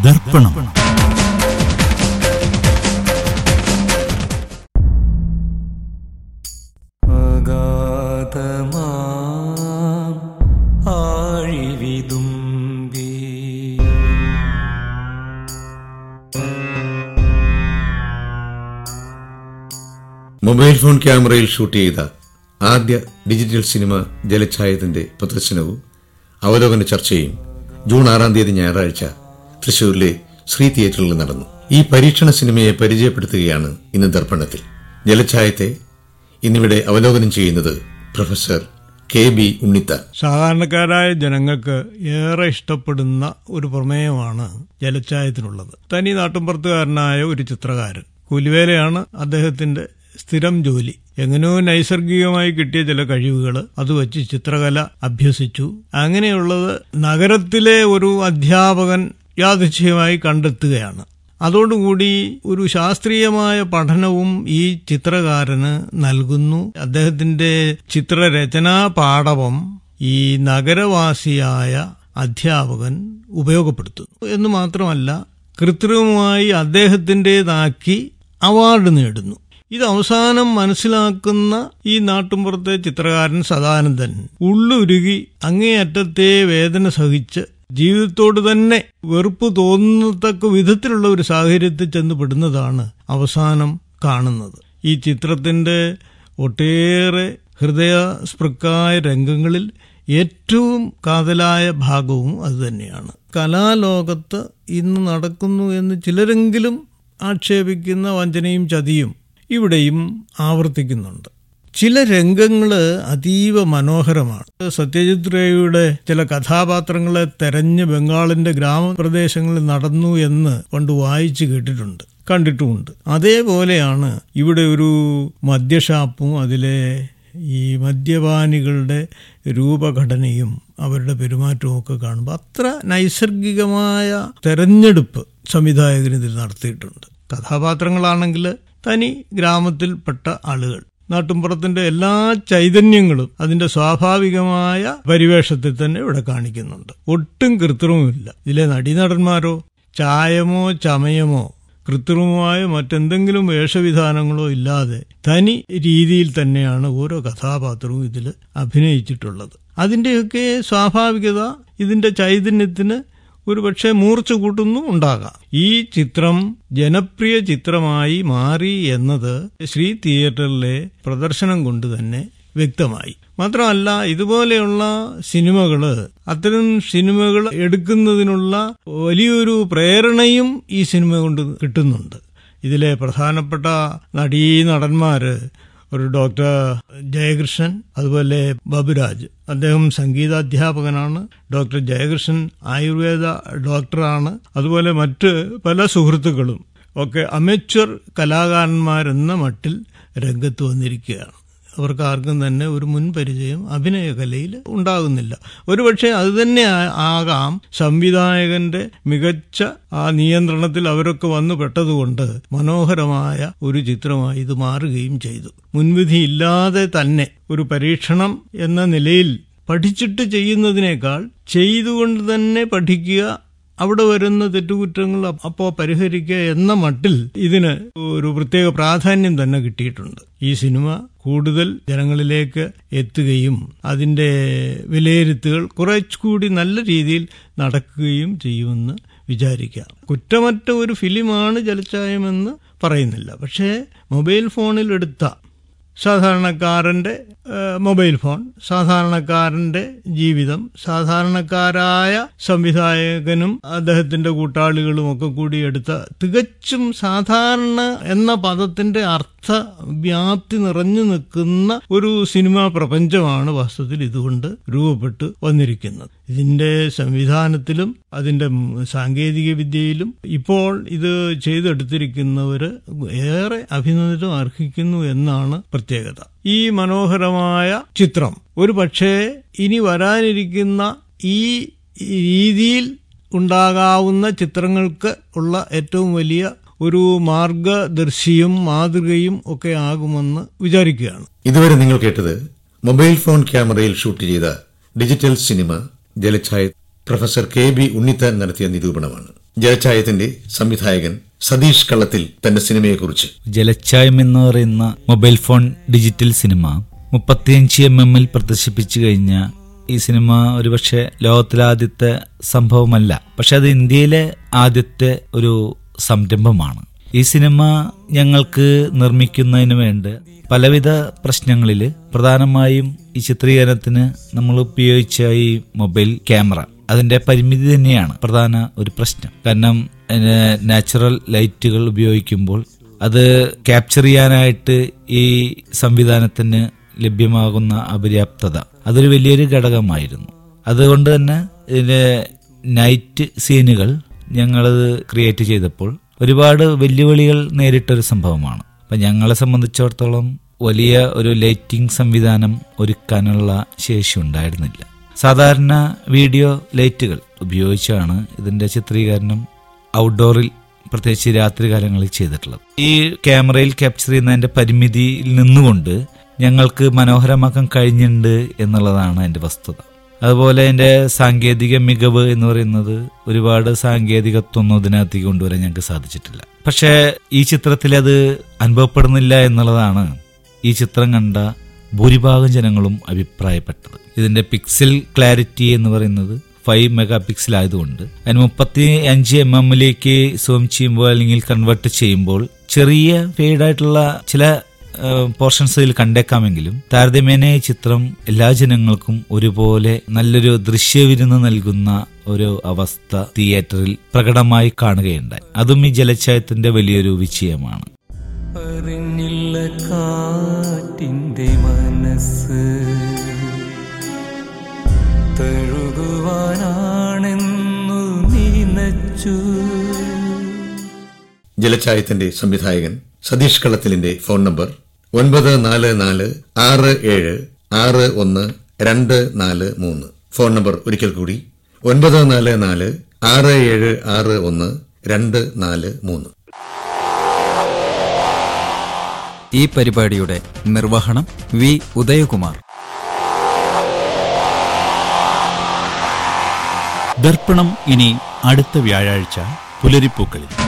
ദർപ്പണം അഗാധമാം ആഴിവിതുമ്പി mobile phone ക്യാമറയിൽ ഷൂട്ട് ചെയ്ത ആദ്യ ഡിജിറ്റൽ സിനിമ ജലഛായത്തിന്റെ പ്രദർശനവും അവലോകന ചർച്ചയും ജൂൺ ആറാം തീയതി ഞായറാഴ്ച തൃശൂരിലെ ശ്രീ തിയേറ്ററിൽ നടന്നു ഈ പരീക്ഷണ സിനിമയെ പരിചയപ്പെടുത്തുകയാണ് ഇന്ന് ദർപ്പണത്തിൽ ജലഛായത്തെ ഇന്നിവിടെ അവലോകനം ചെയ്യുന്നത് പ്രൊഫസർ കെ ബി ഉണ്ണിത്താൻ സാധാരണക്കാരായ ജനങ്ങൾക്ക് ഏറെ ഇഷ്ടപ്പെടുന്ന ഒരു പ്രമേയമാണ് ജലച്ചായത്തിനുള്ളത് തനി നാട്ടുമ്പുറത്തുകാരനായ ഒരു ചിത്രകാരൻ കൂലിവേലയാണ് അദ്ദേഹത്തിന്റെ സ്ഥിരം ജോലി എങ്ങനെയോ നൈസർഗികമായി കിട്ടിയ ചില കഴിവുകൾ അത് വെച്ച് ചിത്രകല അഭ്യസിച്ചു അങ്ങനെയുള്ളത് നഗരത്തിലെ ഒരു അധ്യാപകൻ യാദൃച്ഛികമായി കണ്ടെത്തുകയാണ് അതോടുകൂടി ഒരു ശാസ്ത്രീയമായ പഠനവും ഈ ചിത്രകാരന് നൽകുന്നു അദ്ദേഹത്തിന്റെ ചിത്രരചനാ പാടവം ഈ നഗരവാസിയായ അധ്യാപകൻ ഉപയോഗപ്പെടുത്തുന്നു എന്ന് മാത്രമല്ല കൃത്രിമമായി അദ്ദേഹത്തിൻ്റെതാക്കി അവാർഡ് നേടുന്നു ഇത് അവസാനം മനസ്സിലാക്കുന്ന ഈ നാട്ടുമ്പുറത്തെ ചിത്രകാരൻ സദാനന്ദൻ ഉള്ളുരുകി അങ്ങേയറ്റത്തെ വേദന സഹിച്ച് ജീവിതത്തോട് തന്നെ വെറുപ്പ് തോന്നത്തക്ക വിധത്തിലുള്ള ഒരു സാഹചര്യത്തിൽ ചെന്ന് പെടുന്നതാണ് അവസാനം കാണുന്നത് ഈ ചിത്രത്തിന്റെ ഒട്ടേറെ ഹൃദയസ്പൃക്കായ രംഗങ്ങളിൽ ഏറ്റവും കാതലായ ഭാഗവും അതുതന്നെയാണ് കലാലോകത്ത് ഇന്ന് നടക്കുന്നു എന്ന് ചിലരെങ്കിലും ആക്ഷേപിക്കുന്ന വഞ്ചനയും ചതിയും ഇവിടെയും ആവർത്തിക്കുന്നുണ്ട് ചില രംഗങ്ങൾ അതീവ മനോഹരമാണ് സത്യജിത് റേയുടെ ചില കഥാപാത്രങ്ങളെ തെരഞ്ഞ് ബംഗാളിന്റെ ഗ്രാമപ്രദേശങ്ങളിൽ നടന്നു എന്ന് പണ്ട് വായിച്ചു കേട്ടിട്ടുണ്ട് കണ്ടിട്ടുമുണ്ട് അതേപോലെയാണ് ഇവിടെ ഒരു മദ്യഷാപ്പും അതിലെ ഈ മദ്യപാനികളുടെ രൂപഘടനയും അവരുടെ പെരുമാറ്റവും ഒക്കെ കാണുമ്പോൾ അത്ര നൈസർഗികമായ തെരഞ്ഞെടുപ്പ് സംവിധായകൻ ഇതിൽ നടത്തിയിട്ടുണ്ട് കഥാപാത്രങ്ങളാണെങ്കിൽ തനി ഗ്രാമത്തിൽപ്പെട്ട ആളുകൾ നാട്ടുംപുറത്തിന്റെ എല്ലാ ചൈതന്യങ്ങളും അതിന്റെ സ്വാഭാവികമായ പരിവേഷത്തിൽ തന്നെ ഇവിടെ കാണിക്കുന്നുണ്ട് ഒട്ടും കൃത്രിമമില്ല ഇതിലെ നടീനടന്മാരോ ചായമോ ചമയമോ കൃത്രിമമായ മറ്റെന്തെങ്കിലും വേഷവിധാനങ്ങളോ ഇല്ലാതെ തനി രീതിയിൽ തന്നെയാണ് ഓരോ കഥാപാത്രവും ഇതിൽ അഭിനയിച്ചിട്ടുള്ളത് അതിൻ്റെയൊക്കെ സ്വാഭാവികത ഇതിന്റെ ചൈതന്യത്തിന് ഒരു പക്ഷേ മൂർച്ച കൂട്ടുന്നു ഉണ്ടാകാം ഈ ചിത്രം ജനപ്രിയ ചിത്രമായി മാറി എന്നത് ശ്രീ തിയേറ്ററിലെ പ്രദർശനം കൊണ്ട് തന്നെ വ്യക്തമായി മാത്രമല്ല ഇതുപോലെയുള്ള സിനിമകൾ അത്തരം സിനിമകൾ എടുക്കുന്നതിനുള്ള വലിയൊരു പ്രേരണയും ഈ സിനിമ കൊണ്ട് കിട്ടുന്നുണ്ട് ഇതിലെ പ്രധാനപ്പെട്ട നടീ നടന്മാര് ഒരു ഡോക്ടർ ജയകൃഷ്ണൻ അതുപോലെ ബബുരാജ് അദ്ദേഹം സംഗീതാധ്യാപകനാണ് ഡോക്ടർ ജയകൃഷ്ണൻ ആയുർവേദ ഡോക്ടറാണ് അതുപോലെ മറ്റ് പല സുഹൃത്തുക്കളും ഒക്കെ അമച്വർ കലാകാരന്മാരെന്ന മട്ടിൽ രംഗത്ത് വന്നിരിക്കുകയാണ് അവർക്ക് ആർക്കും തന്നെ ഒരു മുൻപരിചയം അഭിനയകലയിൽ ഉണ്ടാകുന്നില്ല ഒരുപക്ഷെ അത് തന്നെ ആകാം സംവിധായകന്റെ മികച്ച ആ നിയന്ത്രണത്തിൽ അവരൊക്കെ വന്നു പെട്ടതുകൊണ്ട് മനോഹരമായ ഒരു ചിത്രമായി ഇത് മാറുകയും ചെയ്തു മുൻവിധിയില്ലാതെ തന്നെ ഒരു പരീക്ഷണം എന്ന നിലയിൽ പഠിച്ചിട്ട് ചെയ്യുന്നതിനേക്കാൾ ചെയ്തുകൊണ്ട് തന്നെ പഠിക്കുക അവിടെ വരുന്ന തെറ്റുകുറ്റങ്ങൾ അപ്പോൾ പരിഹരിക്കുക എന്ന മട്ടിൽ ഇതിന് ഒരു പ്രത്യേക പ്രാധാന്യം തന്നെ കിട്ടിയിട്ടുണ്ട് ഈ സിനിമ കൂടുതൽ ജനങ്ങളിലേക്ക് എത്തുകയും അതിന്റെ വിലയിരുത്തുകൾ കുറച്ചുകൂടി നല്ല രീതിയിൽ നടക്കുകയും ചെയ്യുമെന്ന് വിചാരിക്കാം കുറ്റമറ്റ ഒരു ഫിലിമാണ് ജലച്ചായമെന്ന് പറയുന്നില്ല പക്ഷേ മൊബൈൽ ഫോണിൽ എടുത്ത സാധാരണക്കാരൻ്റെ മൊബൈൽ ഫോൺ സാധാരണക്കാരൻ്റെ ജീവിതം സാധാരണക്കാരായ സംവിധായകനും അദ്ദേഹത്തിന്റെ കൂട്ടാളികളും ഒക്കെ കൂടി എടുത്ത തികച്ചും സാധാരണ എന്ന പദത്തിന്റെ അർത്ഥ വ്യാപ്തി നിറഞ്ഞു നിൽക്കുന്ന ഒരു സിനിമാ പ്രപഞ്ചമാണ് വാസ്തവത്തിൽ ഇതുകൊണ്ട് രൂപപ്പെട്ട് വന്നിരിക്കുന്നത് ഇതിന്റെ സംവിധാനത്തിലും അതിന്റെ സാങ്കേതിക വിദ്യയിലും ഇപ്പോൾ ഇത് ചെയ്തെടുത്തിരിക്കുന്നവര് ഏറെ അഭിനന്ദനം അർഹിക്കുന്നു എന്നാണ് പ്രത്യേകത ഈ മനോഹരമായ ചിത്രം ഒരു പക്ഷേ ഇനി വരാനിരിക്കുന്ന ഈ രീതിയിൽ ഉണ്ടാകാവുന്ന ചിത്രങ്ങൾക്ക് ഉള്ള ഏറ്റവും വലിയ ഒരു മാർഗദർശിയും മാതൃകയും ഒക്കെ ആകുമെന്ന് വിചാരിക്കുകയാണ് ഇതുവരെ നിങ്ങൾ കേട്ടത് മൊബൈൽ ഫോൺ ക്യാമറയിൽ ഷൂട്ട് ചെയ്ത digital cinema Jalachhaya professor K B Unnithan നടത്തിയ നിരൂപണമാണ് ജലച്ചായത്തിന്റെ സംവിധായകൻ സതീഷ് കള്ളത്തിൽ തന്റെ സിനിമയെക്കുറിച്ച് ജലച്ചായം എന്ന് പറയുന്ന മൊബൈൽ ഫോൺ ഡിജിറ്റൽ സിനിമ മുപ്പത്തിയഞ്ച് എം എമ്മിൽ പ്രദർശിപ്പിച്ചു കഴിഞ്ഞ ഈ സിനിമ ഒരുപക്ഷെ ലോകത്തിലെ ആദ്യത്തെ സംഭവമല്ല പക്ഷെ അത് ഇന്ത്യയിലെ ആദ്യത്തെ ഒരു സംരംഭമാണ് ഈ സിനിമ ഞങ്ങൾക്ക് നിർമ്മിക്കുന്നതിന് വേണ്ടി പലവിധ പ്രശ്നങ്ങളിൽ പ്രധാനമായും ഈ ചിത്രീകരണത്തിന് നമ്മൾ ഉപയോഗിച്ച ഈ മൊബൈൽ ക്യാമറ അതിന്റെ പരിമിതി തന്നെയാണ് പ്രധാന ഒരു പ്രശ്നം കാരണം അതിന് നാച്ചുറൽ ലൈറ്റുകൾ ഉപയോഗിക്കുമ്പോൾ അത് ക്യാപ്ചർ ചെയ്യാനായിട്ട് ഈ സംവിധാനത്തിന് ലഭ്യമാകുന്ന അപര്യാപ്തത അതൊരു വലിയൊരു ഘടകമായിരുന്നു അതുകൊണ്ട് തന്നെ ഇതിന്റെ നൈറ്റ് സീനുകൾ ഞങ്ങളത് ക്രിയേറ്റ് ചെയ്തപ്പോൾ ഒരുപാട് വെല്ലുവിളികൾ നേരിട്ടൊരു സംഭവമാണ് അപ്പം ഞങ്ങളെ സംബന്ധിച്ചിടത്തോളം വലിയ ഒരു ലൈറ്റിംഗ് സംവിധാനം ഒരുക്കാനുള്ള ശേഷി ഉണ്ടായിരുന്നില്ല സാധാരണ വീഡിയോ ലൈറ്റുകൾ ഉപയോഗിച്ചാണ് ഇതിന്റെ ചിത്രീകരണം ഔട്ട്ഡോറിൽ പ്രത്യേകിച്ച് രാത്രികാലങ്ങളിൽ ചെയ്തിട്ടുള്ളത് ഈ ക്യാമറയിൽ ക്യാപ്ചർ ചെയ്യുന്നതിന്റെ പരിമിതിയിൽ നിന്നുകൊണ്ട് ഞങ്ങൾക്ക് മനോഹരമാക്കാൻ കഴിഞ്ഞിട്ടുണ്ട് എന്നുള്ളതാണ് എൻ്റെ വസ്തുത അതുപോലെ എൻ്റെ സാങ്കേതിക മികവ് എന്ന് പറയുന്നത് ഒരുപാട് സാങ്കേതികത്വമൊന്നും ഇതിനകത്തേക്ക് കൊണ്ടുവരാൻ ഞങ്ങൾക്ക് സാധിച്ചിട്ടില്ല പക്ഷേ ഈ ചിത്രത്തിൽ അത് അനുഭവപ്പെടുന്നില്ല എന്നുള്ളതാണ് ഈ ചിത്രം കണ്ട ഭൂരിഭാഗം ജനങ്ങളും അഭിപ്രായപ്പെട്ടത് ഇതിന്റെ പിക്സൽ ക്ലാരിറ്റി എന്ന് പറയുന്നത് ഫൈവ് മെഗാ പിക്സൽ ആയതുകൊണ്ട് അതിന് മുപ്പത്തി അഞ്ച് എം എമ്മിലേക്ക് സൂം ചെയ്യുമ്പോൾ അല്ലെങ്കിൽ കൺവേർട്ട് ചെയ്യുമ്പോൾ ചെറിയ ഫെയ്ഡായിട്ടുള്ള ചില പോർഷൻസ് ഇതിൽ കണ്ടേക്കാമെങ്കിലും താരതമ്യേന ഈ ചിത്രം എല്ലാ ജനങ്ങൾക്കും ഒരുപോലെ നല്ലൊരു ദൃശ്യവിരുന്ന് നൽകുന്ന ഒരു അവസ്ഥ തിയേറ്ററിൽ പ്രകടമായി കാണുകയുണ്ടായി അതും ഈ ജലച്ചായത്തിന്റെ വലിയൊരു വിജയമാണ് അറിഞ്ഞില്ല കാറ്റിന്റെ മനസ്സ് തഴുകുവാനാണെന്നു നിനച്ചു ജലച്ചായത്തിന്റെ സംവിധായകൻ സതീഷ് കള്ളത്തിലിന്റെ ഫോൺ നമ്പർ ഒൻപത് നാല് നാല് ആറ് ഏഴ് ആറ് ഒന്ന് രണ്ട് നാല് മൂന്ന് ഫോൺ നമ്പർ ഒരിക്കൽ കൂടി ഒൻപത് നാല് നാല് ആറ് ഏഴ് ആറ് ഒന്ന് രണ്ട് നാല് മൂന്ന് ഈ പരിപാടിയുടെ നിർവഹണം വി ഉദയകുമാർ ദർപ്പണം ഇനി അടുത്ത വ്യാഴാഴ്ച പുലരിപ്പൂക്കളിൽ